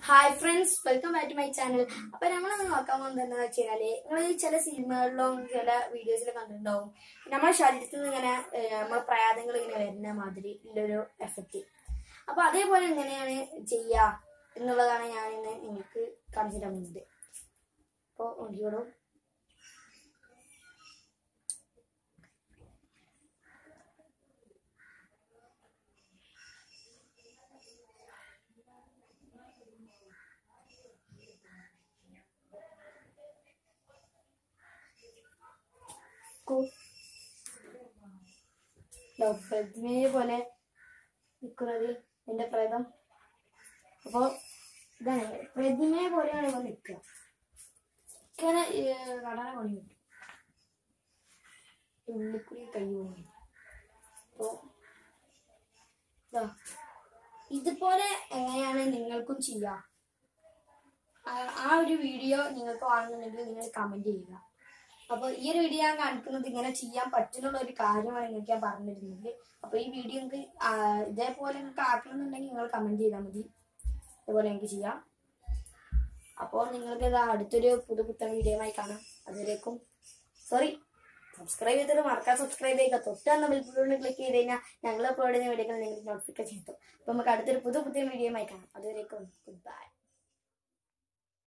hi friends welcome back to my channel അപ്പൊ നമ്മളന്ന് നോക്കാൻ പോകുന്നത് എന്താ വെച്ചാല് നിങ്ങൾ ചില സിനിമകളിലും ചില വീഡിയോസിലും കണ്ടിട്ടുണ്ടാവും നമ്മുടെ ശരീരത്തിൽ നിന്ന് ഇങ്ങനെ ഏഹ്, നമ്മുടെ പ്രയാതങ്ങൾ ഇങ്ങനെ വരുന്ന മാതിരി ഉള്ളൊരു എഫക്റ്റ് അപ്പൊ അതേപോലെ എങ്ങനെയാണ് ചെയ്യുക എന്നുള്ളതാണ് ഞാൻ ഇന്ന് നിങ്ങൾക്ക് കാണിച്ചു തരുന്നത് അപ്പൊ നോക്കിയോളൂ പ്രതിമയെ പോലെ നിൽക്കുന്നത് എന്റെ പ്രേതം അപ്പൊ ഇതാണ് പ്രതിമയെ പോലെയാണ് ഇവ നിൽക്കുക ഇങ്ങനെ കടാന പണി കിട്ടും ഉള്ളിക്കുടി കൈ പോയി അപ്പൊ ഇതാ ഇതുപോലെ എങ്ങനെയാണ് നിങ്ങൾക്കും ചെയ്യാം ആ- ആ ഒരു വീഡിയോ നിങ്ങൾക്ക് കാണുന്നുണ്ടെങ്കിൽ നിങ്ങൾ കമന്റ് ചെയ്യുക അപ്പൊ ഈ ഒരു വീഡിയോ ഞാൻ കാണിക്കുന്നത് ഇങ്ങനെ ചെയ്യാൻ പറ്റുന്നുള്ള ഒരു കാര്യമാണ് നിങ്ങൾക്ക് ഞാൻ പറഞ്ഞിരുന്നത് അപ്പൊ ഈ വീഡിയോ നിങ്ങൾക്ക് ആ, ഇതേപോലെ നിങ്ങൾക്ക് ആക്കണമെന്നുണ്ടെങ്കിൽ നിങ്ങൾ കമന്റ് ചെയ്താൽ മതി ഇതുപോലെ എനിക്ക് ചെയ്യാം അപ്പോൾ നിങ്ങൾക്ക് ഇത് അടുത്തൊരു പുതു പുത്തൻ വീഡിയോയുമായി കാണാം അതുവരേക്കും സോറി സബ്സ്ക്രൈബ് ചെയ്തിട്ട് മറക്കാൻ സബ്സ്ക്രൈബ് ചെയ്യുക തൊട്ട് തന്ന ബിൽബിളോട് ക്ലിക്ക് ചെയ്ത് കഴിഞ്ഞാൽ ഞങ്ങൾ അപ്ലോഡ് ചെയ്യുന്ന വീഡിയോകൾ നിങ്ങൾക്ക് നോട്ടിഫിക്കേഷൻ എത്തും അപ്പൊ നമുക്ക് അടുത്തൊരു പുതു പുതിയ വീഡിയോയുമായി കാണാം അതുവരേക്കും ഗുഡ് ബൈ